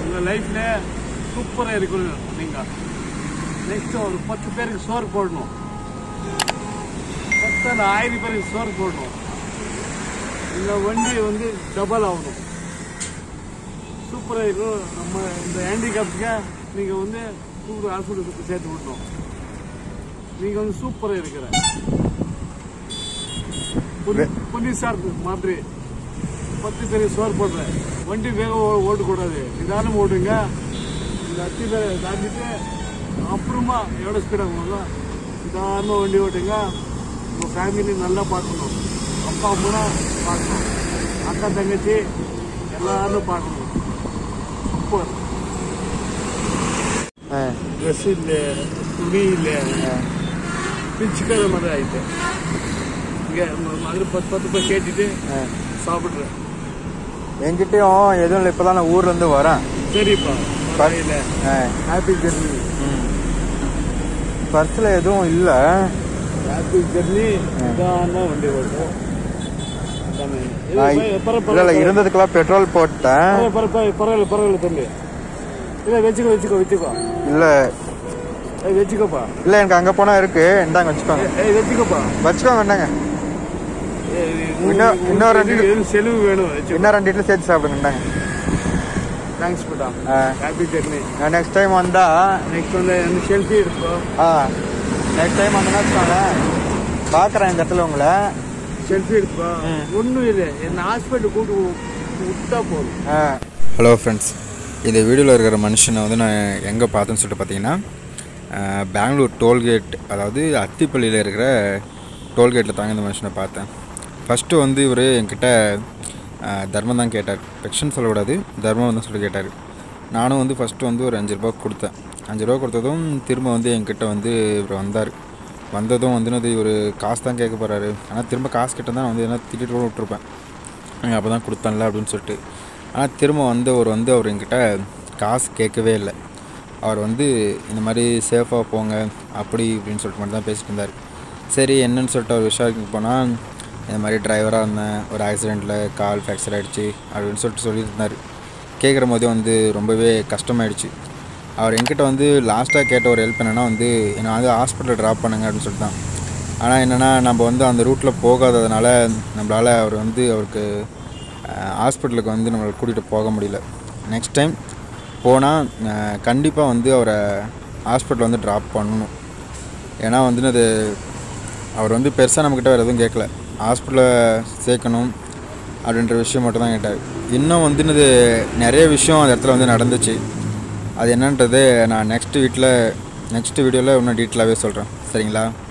உங்கள் லைஃப்பில் சூப்பராக இருக்கணும் நீங்கள் நெக்ஸ்ட்டு ஒரு பத்து பேருக்கு சோறு போடணும் பத்து அந்த ஆயிரம் பேருக்கு சோறு போடணும் இந்த வண்டி வந்து டபுள் ஆகணும் சூப்பராக இருக்கும் நம்ம இந்த ஹேண்டிகேப்ஸ்க்கு நீங்கள் வந்து சூப்பர் ஹாஸ்பிட்டலுக்கு சேர்த்து விட்டோம் நீங்கள் வந்து சூப்பராக இருக்கிற புலி- புலிசார் மாதிரி பத்து பேருக்கு சோறு போடுறேன் வண்டி வேகம் ஓ- ஓட்டக்கூடாது நிதானம் ஓடுங்க இந்த அத்தி பேரை தாண்டிட்டு அப்புறமா எவ்வளோ ஸ்பீடாக போகலாம் நிதானமாக வண்டி ஓட்டுங்க உங்கள் ஃபேமிலி நல்லா பார்க்கணும் அப்பா அம்மா பார்க்கணும் அக்கா தங்கச்சி எல்லாரும் பார்க்கணும் சூப்பர் ஆ ட்ரெஸ் இல்லை துணி இல்லை பிச்சுக்காத மாதிரி ஆயிட்டு இங்கே மாதிரி பத்து பத்து ரூபாய் கேட்டுட்டு ஆ சாப்பிட்றேன் என்கிட்டயும் எதுவும் இல்லை இப்போ தான் நான் ஊர்லேருந்து வரேன் சரிப்பா பரவாயில்ல ஆ ஹாப்பி ஜெர்னி பர்ஸில் எதுவும் இல்லை ஹாப்பி ஜெர்னி நிதானமாக வண்டி ஓட்டும் அதானே. இது நான் பரவ- இல்லை பரவ- இல்லை இருந்ததுக்கெல்லாம் பெட்ரோல் போட்டேன் பரவ- பரவ- பரவ- பரவாயில்ல பரவாயில்ல தம்பி இல்லை வச்சுக்கோ வச்சுக்கோ வச்சுக்கோ இல்லை ஏய் வச்சுக்கோப்பா இல்லை எனக்கு அங்கே போனால் இருக்கு இந்தாங்க வச்சுக்கோங்க ஏய், ஏய் வச்சுக்கோப்பா வச்சுக்கோங்க இந்தாங்க ஏய், இன்னும்- உனக்கு இன்னும் ரெண்டு எதுவும் எதுவும் செலவு வேணும் வச்சுக்கோ இன்னும் ரெண்டு இட்லி சேர்த்து சாப்பிடுங்க இந்தாங்க தேங்க்ஸ் பட்டா ஆ ஹாப்பி ஜெர்னி நான் நெக்ஸ்ட் டைம் வந்தா நெக்ஸ்ட் வந்து அந்த செல்ஃபி எடுத்துக்கோ ஆ நெக்ஸ்ட் டைம் வந்தேன்னா வச்சுக்கோங்களேன் பார்க்குறேன் இந்த இடத்துல உங்களை செல்ஃபி எடுத்துக்கோ ம். ஒன்றும் இல்லை என்ன ஹாஸ்பிட்டல் கூட்டு விட்டா போதும் ஆ ஹலோ ஃப்ரெண்ட்ஸ் இந்த வீடியோவில் இருக்கிற மனுஷனை வந்து நான் எங்கே பார்த்தேன்னு சொல்லிட்டு பார்த்தீங்கன்னா அஹ், பெங்களூர் டோல்கேட் அதாவது அத்திப்பள்ளியில் இருக்கிற டோல்கேட்டில் தாங்க இந்த மனுஷனை பார்த்தேன் ஃபஸ்ட்டு வந்து இவர் என்கிட்ட அஹ், தர்மம் தான் கேட்டார் பெக்ஷன் சொல்லக்கூடாது தர்மம் தான் சொல்லி கேட்டார் நானும் வந்து ஃபஸ்ட்டு வந்து ஒரு அஞ்சு ரூபா கொடுத்தேன் அஞ்சு ரூபா கொடுத்ததும் திரும்ப வந்து என்கிட்ட வந்து இவர் வந்தார் வந்ததும் வந்து அது இவர் காசு தான் கேட்க போகிறாரு ஆனால் திரும்ப காசு கிட்ட தான் நான் வந்து என்ன திட்டிட்டு கூட விட்டுருப்பேன் அப்போ தான் கொடுத்தேன்ல அப்படின்னு சொல்லிட்டு ஆனால் திரும்ப வந்து அவர் வந்து அவர் என்கிட்ட காசு கேட்கவே இல்லை அவர் வந்து இந்த மாதிரி சேஃபாக போங்க அப்படி இப்படின்னு சொல்லிட்டு மட்டும் தான் பேசிட்டு இருந்தார் சரி என்னன்னு சொல்லிட்டு அவர் விசாரிக்க போனால் இந்த மாதிரி டிரைவராக இருந்தேன் ஒரு ஆக்சிடெண்ட்டில் கால் ஃப்ராக்சர் ஆகிடுச்சு அப்படின்னு சொல்லிட்டு சொல்லிட்டு இருந்தார் கேட்குற போதே வந்து ரொம்பவே கஷ்டமாயிடுச்சு அவர் என்கிட்ட வந்து லாஸ்ட்டாக கேட்ட ஒரு ஹெல்ப் என்னென்னா வந்து என்னை வந்து ஹாஸ்பிட்டல் ட்ராப் பண்ணுங்க அப்படின்னு சொல்லிட்டு தான் ஆனால் என்னென்னா நம்ம வந்து அந்த ரூட்டில் போகாததுனால நம்மளால் அவர் வந்து அவருக்கு ஹாஸ்பிட்டலுக்கு வந்து நம்மளை கூட்டிகிட்டு போக முடியல நெக்ஸ்ட் டைம் போனால் கண்டிப்பாக வந்து அவரை ஹாஸ்பிட்டல் வந்து ட்ராப் பண்ணணும் ஏன்னா வந்து அது அவர் வந்து பெருசாக நம்மக்கிட்ட வேறு எதுவும் கேட்கல ஹாஸ்பிட்டலில் சேர்க்கணும் அப்படின்ற விஷயம் மட்டும் தான் கேட்டார் இன்னும் வந்து இது நிறைய விஷயம் அந்த இடத்துல வந்து நடந்துச்சு அது என்னன்றது நான் நெக்ஸ்ட் வீட்டில் நெக்ஸ்ட் வீடியோவில் இன்னும் டீட்டெயிலாகவே சொல்கிறேன் சரிங்களா